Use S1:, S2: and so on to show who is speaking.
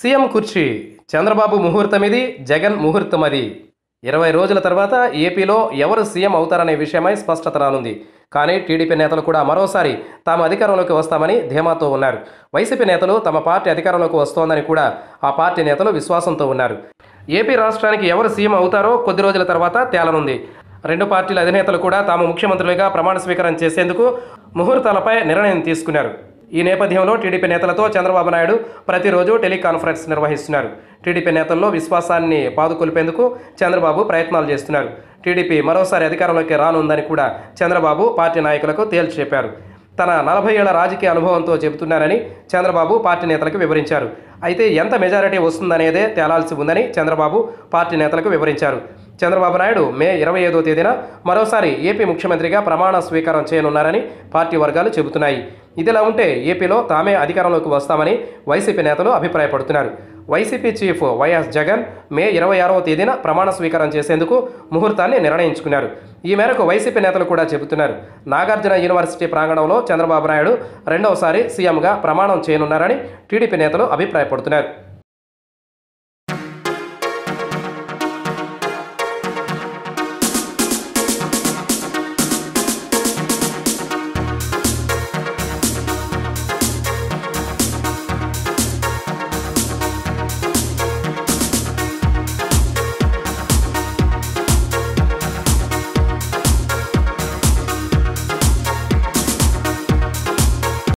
S1: CM కుర్చీ చంద్రబాబు ముహూర్తం ఇది జగన్ ముహూర్తం అది ఇరవై రోజుల తర్వాత ఏపీలో ఎవరు సీఎం అవుతారనే విషయమై స్పష్టత రానుంది కానీ టీడీపీ నేతలు కూడా మరోసారి తాము అధికారంలోకి వస్తామని ధీమాతో ఉన్నారు వైసీపీ నేతలు తమ పార్టీ అధికారంలోకి వస్తోందని కూడా ఆ పార్టీ నేతలు విశ్వాసంతో ఉన్నారు ఏపీ రాష్ట్రానికి ఎవరు సీఎం అవుతారో కొద్ది రోజుల తర్వాత తేలనుంది రెండు పార్టీల అధినేతలు కూడా తాము ముఖ్యమంత్రులుగా ప్రమాణ స్వీకారం చేసేందుకు ముహూర్తాలపై నిర్ణయం తీసుకున్నారు ఈ నేపథ్యంలో టీడీపీ నేతలతో చంద్రబాబు నాయుడు ప్రతిరోజు టెలికాన్ఫరెన్స్ నిర్వహిస్తున్నారు టీడీపీ నేతల్లో విశ్వాసాన్ని పాదుకొల్పేందుకు చంద్రబాబు ప్రయత్నాలు చేస్తున్నారు టీడీపీ మరోసారి అధికారంలోకి రానుందని కూడా చంద్రబాబు పార్టీ నాయకులకు తేల్చి చెప్పారు తన నలభై ఏళ్ల రాజకీయ అనుభవంతో చెబుతున్నానని చంద్రబాబు పార్టీ నేతలకు వివరించారు అయితే ఎంత మెజారిటీ వస్తుందనేదే తేలాల్సి ఉందని చంద్రబాబు పార్టీ నేతలకు వివరించారు చంద్రబాబు నాయుడు మే ఇరవై ఐదో తేదీన మరోసారి ఏపీ ముఖ్యమంత్రిగా ప్రమాణ స్వీకారం చేయనున్నారని పార్టీ వర్గాలు చెబుతున్నాయి ఇదిలా ఉంటే ఏపీలో తామే అధికారంలోకి వస్తామని వైసీపీ నేతలు అభిప్రాయపడుతున్నారు YCP chief YS Jagan May ఇరవై ఆరవ తేదీన ప్రమాణ స్వీకారం చేసేందుకు ముహూర్తాన్ని నిర్ణయించుకున్నారు ఈ మేరకు వైసీపీ నేతలు కూడా చెబుతున్నారు నాగార్జున యూనివర్సిటీ ప్రాంగణంలో చంద్రబాబు నాయుడు రెండవసారి సీఎంగా ప్రమాణం చేయనున్నారని టీడీపీ నేతలు అభిప్రాయపడుతున్నారు